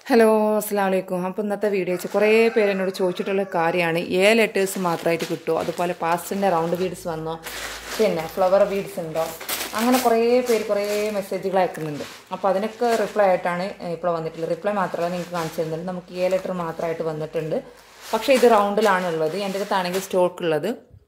hello അസ്സാം വലൈക്കും അപ്പോൾ ഇന്നത്തെ വീഡിയോ വെച്ച് കുറേ പേര് എന്നോട് ചോദിച്ചിട്ടുള്ള കാര്യമാണ് ഏ ലെറ്റേഴ്സ് മാത്രമായിട്ട് കിട്ടുമോ അതുപോലെ പാസ്റ്റിൻ്റെ റൗണ്ട് ബീഡ്സ് വന്നോ പിന്നെ ഫ്ലവർ ബീഡ്സ് ഉണ്ടോ അങ്ങനെ കുറേ പേര് കുറേ മെസ്സേജുകൾ അയക്കുന്നുണ്ട് അപ്പോൾ അതിനൊക്കെ റിപ്ലൈ ആയിട്ടാണ് ഇപ്പോൾ വന്നിട്ടുള്ളത് റിപ്ലൈ മാത്രമല്ല നിങ്ങൾക്ക് കാണിച്ചു തരുന്നുണ്ട് നമുക്ക് ഏ ലെറ്റർ മാത്രമായിട്ട് വന്നിട്ടുണ്ട് പക്ഷേ ഇത് റൗണ്ടിലാണ് ഉള്ളത് എൻ്റെ അടുത്താണെങ്കിൽ സ്റ്റോക്ക് ഉള്ളത്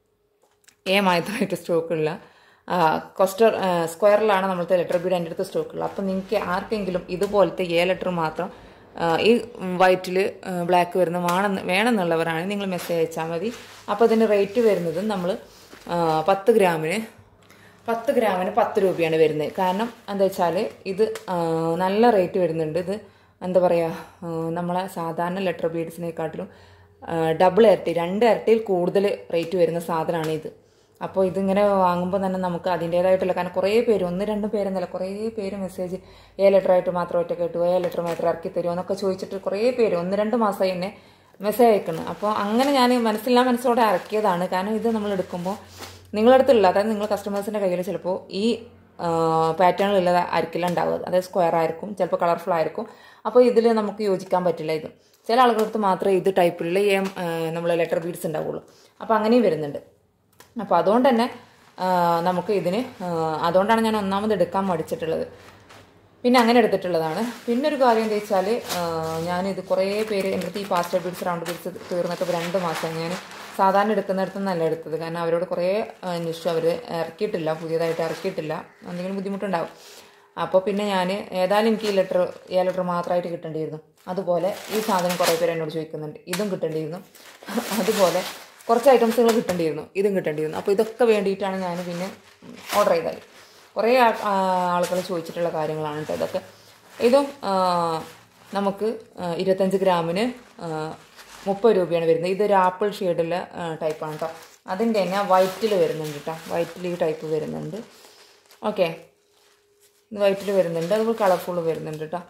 എ മാത്രമായിട്ട് സ്റ്റോക്കുള്ള കൊസ്റ്റർ സ്ക്വയറിലാണ് നമ്മളത്തെ ലെറ്റർ ബീഡ് എൻ്റെ അടുത്ത് സ്റ്റോക്കുള്ളത് അപ്പോൾ നിങ്ങൾക്ക് ആർക്കെങ്കിലും ഇതുപോലത്തെ എ ലെറ്റർ മാത്രം ആ, ഈ വൈറ്റിൽ ബ്ലാക്ക് വരുന്ന വേണമെന്ന് വേണമെന്നുള്ളവരാണ് നിങ്ങൾ മെസ്സേജ് അയച്ചാൽ മതി അപ്പോൾ അതിൻ്റെ റേറ്റ് വരുന്നത് നമ്മൾ പത്ത് ഗ്രാമിന് പത്ത് ഗ്രാമിന് പത്ത് രൂപയാണ് വരുന്നത് കാരണം എന്താ വെച്ചാൽ ഇത് ആ, നല്ല റേറ്റ് വരുന്നുണ്ട് ഇത് എന്താ പറയുക നമ്മളെ സാധാരണ ലെറ്റർ ബീഡ്സിനെക്കാട്ടിലും ഡബിൾ ഇരട്ടി രണ്ട് ഇരട്ടിയിൽ കൂടുതൽ റേറ്റ് വരുന്ന സാധനമാണ് ഇത് അപ്പോൾ ഇതിങ്ങനെ വാങ്ങുമ്പോൾ തന്നെ നമുക്ക് അതിൻ്റേതായിട്ടുള്ള കാരണം കുറേ പേര് ഒന്ന് രണ്ട് പേരെന്നല്ല കുറേ പേര് മെസ്സേജ് ഏ ലെറ്റർ ആയിട്ട് മാത്രം ഒറ്റ കേട്ടു ഏ ലെറ്റർ മാത്രം ഇറക്കി തരുമോ എന്നൊക്കെ ചോദിച്ചിട്ട് കുറേ പേര് ഒന്ന് രണ്ട് മാസമായി എന്നെ മെസ്സേജ് അയക്കുന്നു അപ്പോൾ അങ്ങനെ ഞാൻ മനസ്സില്ലാ മനസ്സോടെ ഇറക്കിയതാണ് കാരണം ഇത് നമ്മൾ എടുക്കുമ്പോൾ നിങ്ങളുടെ അടുത്തുള്ള അതായത് നിങ്ങൾ കസ്റ്റമേഴ്സിൻ്റെ കയ്യിൽ ചിലപ്പോൾ ഈ പാറ്റേണിലുള്ളത് ആയിരിക്കില്ല ഉണ്ടാവുക അതായത് സ്ക്വയർ ആയിരിക്കും ചിലപ്പോൾ കളർഫുൾ ആയിരിക്കും അപ്പോൾ ഇതിൽ നമുക്ക് യോജിക്കാൻ പറ്റില്ല ഇത് ചില ആളുകളുടെ അടുത്ത് മാത്രമേ ഇത് ടൈപ്പിലുള്ള ഈ നമ്മൾ ലെറ്റർ ബീഡ്സ് ഉണ്ടാവുള്ളൂ അപ്പോൾ അങ്ങനെയും വരുന്നുണ്ട് അപ്പോൾ അതുകൊണ്ട് തന്നെ ആ, നമുക്ക് ഇതിന് ആ, അതുകൊണ്ടാണ് ഞാൻ ഒന്നാമത് എടുക്കാൻ മടിച്ചിട്ടുള്ളത് പിന്നെ അങ്ങനെ എടുത്തിട്ടുള്ളതാണ് പിന്നെ ഒരു കാര്യം എന്താ വെച്ചാൽ ഞാനിത് കുറേ പേര് എൻ്റെ അടുത്ത് ഈ പാസ്റ്റർ ബീഡ്സ് റൗണ്ട് ബീഡ്സ് തീർന്നിട്ട് ഇപ്പോൾ രണ്ട് മാസം ഞാൻ സാധാരണ എടുക്കുന്നിടത്ത് നിന്നല്ല എടുത്തത് കാരണം അവരോട് കുറേ അന്വേഷിച്ചു അവർ ഇറക്കിയിട്ടില്ല പുതിയതായിട്ട് ഇറക്കിയിട്ടില്ല എന്തെങ്കിലും ബുദ്ധിമുട്ടുണ്ടാവും അപ്പോൾ പിന്നെ ഞാൻ ഏതായാലും എനിക്ക് ഈ ലെറ്റർ ഏ ലെറ്റർ മാത്രമായിട്ട് കിട്ടേണ്ടിയിരുന്നു അതുപോലെ ഈ സാധനം കുറേ പേര് എന്നോട് ചോദിക്കുന്നുണ്ട് ഇതും കിട്ടേണ്ടിയിരുന്നു അതുപോലെ കുറച്ച് ഐറ്റംസുകൾ കിട്ടേണ്ടിയിരുന്നു ഇതും കിട്ടേണ്ടിയിരുന്നു അപ്പോൾ ഇതൊക്കെ വേണ്ടിയിട്ടാണ് ഞാൻ പിന്നെ ഓർഡർ ചെയ്തത് കുറേ ആളുകൾ ചോദിച്ചിട്ടുള്ള കാര്യങ്ങളാണ് കേട്ടോ ഇതൊക്കെ ഇതും ആ, നമുക്ക് ആ, ഇരുപത്തഞ്ച് ഗ്രാമിന് ആ, മുപ്പത് രൂപയാണ് വരുന്നത് ഇതൊരു ആപ്പിൾ ഷെയ്ഡിലെ ടൈപ്പാണ് കേട്ടോ അതിൻ്റെ തന്നെ വൈറ്റിൽ വരുന്നുണ്ട് കേട്ടോ വൈറ്റിൽ ഈ ടൈപ്പ് വരുന്നുണ്ട് ഓക്കെ ഇത് വൈറ്റിൽ വരുന്നുണ്ട് അതുപോലെ കളർഫുൾ വരുന്നുണ്ട് കേട്ടോ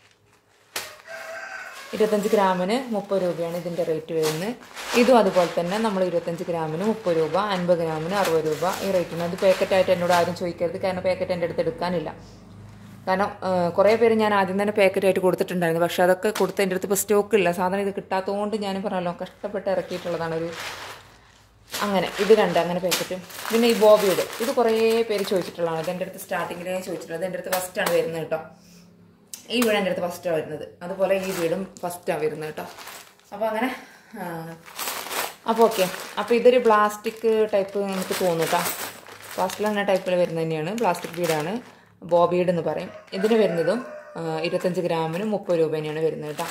ഇരുപത്തഞ്ച് ഗ്രാമിന് മുപ്പത് രൂപയാണ് ഇതിൻ്റെ റേറ്റ് വരുന്നത് ഇതും അതുപോലെ തന്നെ നമ്മൾ ഇരുപത്തഞ്ച് ഗ്രാമിന് മുപ്പത് രൂപ അൻപത് ഗ്രാമിന് അറുപത് രൂപ ഈ റേറ്റിന് അത് പാക്കറ്റായിട്ട് എന്നോട് ആരും ചോദിക്കരുത് കാരണം പാക്കറ്റ് എൻ്റെ അടുത്ത് എടുക്കാനില്ല കാരണം ആ, കുറേ പേര് ഞാൻ ആദ്യം തന്നെ പാക്കറ്റായിട്ട് കൊടുത്തിട്ടുണ്ടായിരുന്നു പക്ഷെ അതൊക്കെ കൊടുത്ത് എൻ്റെ അടുത്ത് ഇപ്പോൾ സ്റ്റോക്ക് ഇല്ല സാധനം ഇത് കിട്ടാത്തതുകൊണ്ട് ഞാൻ പറഞ്ഞല്ലോ കഷ്ടപ്പെട്ട് ഇറക്കിയിട്ടുള്ളതാണ് ഒരു അങ്ങനെ ഇത് രണ്ട് അങ്ങനെ പാക്കറ്റും പിന്നെ ഈ ബോബിയുടെ ഇത് കുറേ പേര് ചോദിച്ചിട്ടുള്ളതാണ് ഇത് എൻ്റെ അടുത്ത് സ്റ്റാർട്ടിങ്ങിലേ ചോദിച്ചിട്ടുള്ളത് എൻ്റെ അടുത്ത് ഫസ്റ്റാണ് വരുന്നത് കേട്ടോ ഈ വീട് എൻ്റെ അടുത്ത് ഫസ്റ്റാണ് വരുന്നത് അതുപോലെ ഈ വീടും ഫസ്റ്റാണ് വരുന്നത് കേട്ടോ അപ്പോൾ അങ്ങനെ അപ്പോൾ ഓക്കെ അപ്പോൾ ഇതൊരു പ്ലാസ്റ്റിക് ടൈപ്പ് എനിക്ക് തോന്നുന്നു കേട്ടോ പ്ലാസ്റ്റിക് എന്ന ടൈപ്പിൽ വരുന്നത് തന്നെയാണ് പ്ലാസ്റ്റിക് വീടാണ് ബോബീഡ് എന്ന് പറയും ഇതിന് വരുന്നതും ആ, ഇരുപത്തഞ്ച് ഗ്രാമിന് മുപ്പത് രൂപ തന്നെയാണ് വരുന്നത് കേട്ടോ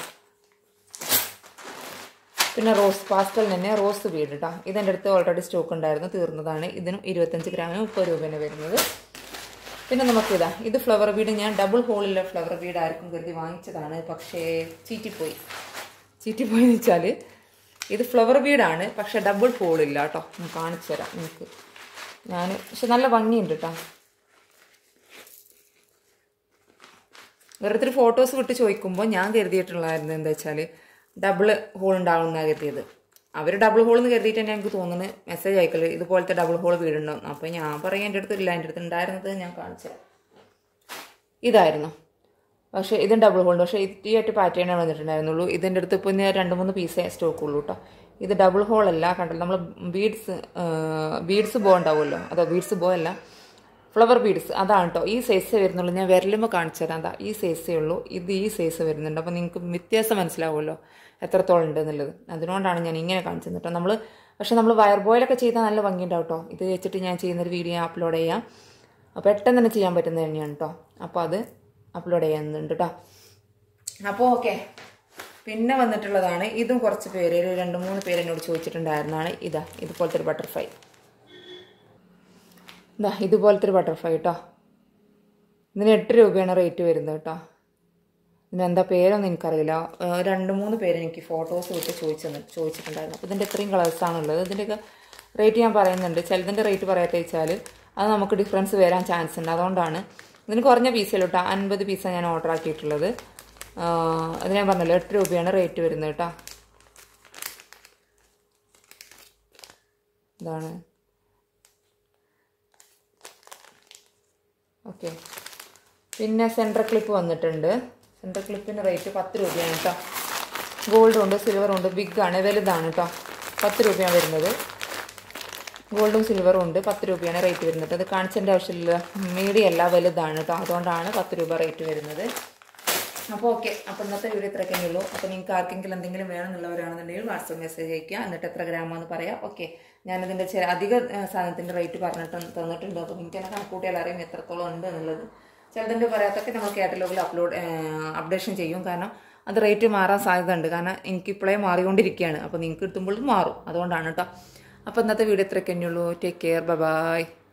പിന്നെ റോസ് പാസ്റ്റൽ തന്നെ റോസ് വീട് കേട്ടോ ഇതെൻ്റെ അടുത്ത് ഓൾറെഡി സ്റ്റോക്ക് ഉണ്ടായിരുന്നു തീർന്നതാണ് ഇതിനും ഇരുപത്തഞ്ച് ഗ്രാമിന് മുപ്പത് രൂപയാണ് വരുന്നത് പിന്നെ നമുക്കിതാ ഇത് ഫ്ലവർ ബീഡ് ഞാൻ ഡബിൾ ഹോളിലെ ഫ്ലവർ ബീഡ് ആർക്കും കരുതി വാങ്ങിച്ചതാണ് പക്ഷേ ചീറ്റിപ്പോയി ചീറ്റിപ്പോയി എന്ന് വെച്ചാൽ ഇത് ഫ്ലവർ ബീഡാണ് പക്ഷേ ഡബിൾ ഹോളില്ല കേട്ടോ ഞാൻ കാണിച്ചു തരാം നിങ്ങൾക്ക് ഞാൻ പക്ഷെ നല്ല ഭംഗിയുണ്ട് കേട്ടോ വെറുതെ ഫോട്ടോസ് വിട്ട് ചോദിക്കുമ്പോൾ ഞാൻ കരുതിയിട്ടുള്ളതായിരുന്നു എന്താ വെച്ചാൽ ഡബിൾ ഹോൾ ഉണ്ടാവുമെന്നാണ് കരുതിയത് അവർ ഡബിൾ ഹോൾ എന്ന് കരുതിയിട്ട് തന്നെ എനിക്ക് തോന്നുന്നു മെസ്സേജ് അയക്കല് ഇതുപോലത്തെ ഡബിൾ ഹോൾ വീടുണ്ടാവും അപ്പോൾ ഞാൻ പറയാം എൻ്റെ അടുത്ത് ഇല്ല എൻ്റെ അടുത്ത് ഉണ്ടായിരുന്നത് ഞാൻ കാണിച്ചു തരാം ഇതായിരുന്നു പക്ഷേ ഇതും ഡബിൾ ഹോൾഡ് പക്ഷേ ഈ ഒറ്റ പാറ്റേണേ വന്നിട്ടുണ്ടായിരുന്നുള്ളൂ ഇതിൻ്റെ അടുത്ത് ഇപ്പോൾ ഇന്ന് രണ്ട് മൂന്ന് പീസേ സ്റ്റോക്ക് ഉള്ളൂ കേട്ടോ ഇത് ഡബിൾ ഹോൾ അല്ല കണ്ടല്ലോ നമ്മൾ ബീഡ്സ് ബീഡ്സ് ബോ ഉണ്ടാവുമല്ലോ അതോ ബീഡ്സ് ബോ അല്ല ഫ്ലവർ ബീഡ്സ് അതാണ് കേട്ടോ ഈ സൈസേ വരുന്നുള്ളൂ ഞാൻ വിരലുമ്പോൾ കാണിച്ചു തരാം അതാ ഈ സൈസേ ഉള്ളൂ ഇത് ഈ സൈസ് വരുന്നുണ്ട് അപ്പോൾ നിങ്ങൾക്ക് വ്യത്യാസം മനസ്സിലാവുമല്ലോ എത്രത്തോളം ഉണ്ട് എന്നുള്ളത് അതുകൊണ്ടാണ് ഞാൻ ഇങ്ങനെ കാണിച്ചത് കേട്ടോ നമ്മൾ പക്ഷേ നമ്മൾ വയർ ബോയിലൊക്കെ ചെയ്താൽ നല്ല ഭംഗിയുണ്ടാവും കേട്ടോ ഇത് വെച്ചിട്ട് ഞാൻ ചെയ്യുന്നൊരു വീഡിയോ അപ്ലോഡ് ചെയ്യാം അപ്പോൾ പെട്ടെന്ന് തന്നെ ചെയ്യാൻ പറ്റുന്നത് തന്നെയാണ് കേട്ടോ അപ്പോൾ അത് അപ്ലോഡ് ചെയ്യുന്നുണ്ട് കേട്ടോ അപ്പോൾ ഓക്കെ പിന്നെ വന്നിട്ടുള്ളതാണ് ഇതും കുറച്ച് പേര് ഒരു രണ്ട് മൂന്ന് പേര് എന്നോട് ചോദിച്ചിട്ടുണ്ടായിരുന്നതാണ് ഇതാ ഇതുപോലത്തെ ഒരു ബട്ടർഫ്ലൈ ഇതാ ഇതുപോലത്തെ ഒരു ബട്ടർഫ്ലൈ കേട്ടോ ഇതിന് എട്ട് രൂപയാണ് റേറ്റ് വരുന്നത് കേട്ടോ ഇതിന് എന്താ പേരൊന്നും എനിക്കറിയില്ല ഏഹ് രണ്ട് മൂന്ന് പേര് എനിക്ക് ഫോട്ടോസ് വിട്ട് ചോദിച്ചു ചോദിച്ചിട്ടുണ്ടായിരുന്നു അപ്പോൾ ഇതിൻ്റെ ഇത്രയും കളേഴ്സാണുള്ളത് ഇതിൻ്റെയൊക്കെ റേറ്റ് ഞാൻ പറയുന്നുണ്ട് ചിലതിൻ്റെ റേറ്റ് പറയാത്ത വെച്ചാൽ അത് നമുക്ക് ഡിഫറൻസ് വരാൻ ചാൻസ് ഉണ്ട് അതുകൊണ്ടാണ് ഇതിന് കുറഞ്ഞ പീസല്ലോ കേട്ടോ അൻപത് പീസാണ് ഞാൻ ഓർഡർ ആക്കിയിട്ടുള്ളത് ആഹ് അത് ഞാൻ പറഞ്ഞല്ലോ എട്ട് രൂപയാണ് റേറ്റ് വരുന്നത് കേട്ടോ ഇതാണ് ഓക്കെ പിന്നെ സെൻറ്റർ ക്ലിപ്പ് വന്നിട്ടുണ്ട് സെൻറ്റർ ക്ലിപ്പിൻ്റെ റേറ്റ് പത്ത് രൂപയാണ് കേട്ടോ ഗോൾഡും ഉണ്ട് സിൽവറും ഉണ്ട് ബിഗ് ആണ് വലുതാണ് കേട്ടോ പത്ത് രൂപയാണ് വരുന്നത് ഗോൾഡും സിൽവറും ഉണ്ട് പത്ത് രൂപയാണ് റേറ്റ് വരുന്നത് അത് കാണിച്ചതിൻ്റെ ആവശ്യമില്ല മീഡിയം അല്ല വലുതാണ് കേട്ടോ അതുകൊണ്ടാണ് പത്ത് രൂപ റേറ്റ് വരുന്നത് അപ്പോൾ ഓക്കെ അപ്പോൾ ഇന്നത്തെ വീഡിയോ ഇത്രയൊക്കെ ഉള്ളൂ അപ്പോൾ നിങ്ങൾക്ക് ആർക്കെങ്കിലും എന്തെങ്കിലും വേണമെന്നുള്ളവരാണെന്നുണ്ടെങ്കിൽ വാട്സപ്പ് മെസ്സേജ് അയക്കുക എന്നിട്ട് എത്ര ഗ്രാമാണെന്ന് പറയാം ഓക്കെ ഞാനതിൻ്റെ ചില അധിക ആ, സാധനത്തിൻ്റെ റേറ്റ് പറഞ്ഞിട്ട് തന്നിട്ടുണ്ട് അപ്പോൾ നിങ്ങൾക്ക് തന്നെ കണക്കൂട്ടിയാൽ അറിയാം എത്രത്തോളം ഉണ്ട് എന്നുള്ളത് ചിലതിൻ്റെ പറയാത്തൊക്കെ നമ്മൾ കാറ്റലോഗിൽ അപ്ലോഡ് അപ്ഡേഷൻ ചെയ്യും കാരണം അത് റേറ്റ് മാറാൻ സാധ്യത ഉണ്ട് കാരണം എനിക്കിപ്പോഴേ മാറിക്കൊണ്ടിരിക്കുകയാണ് അപ്പോൾ നിങ്ങൾക്ക് കിട്ടുമ്പോൾ മാറും അതുകൊണ്ടാണ് കേട്ടോ അപ്പോൾ ഇന്നത്തെ വീഡിയോ ഇത്രയൊക്കെ തന്നെയുള്ളൂ ടേക്ക് കെയർ ബൈ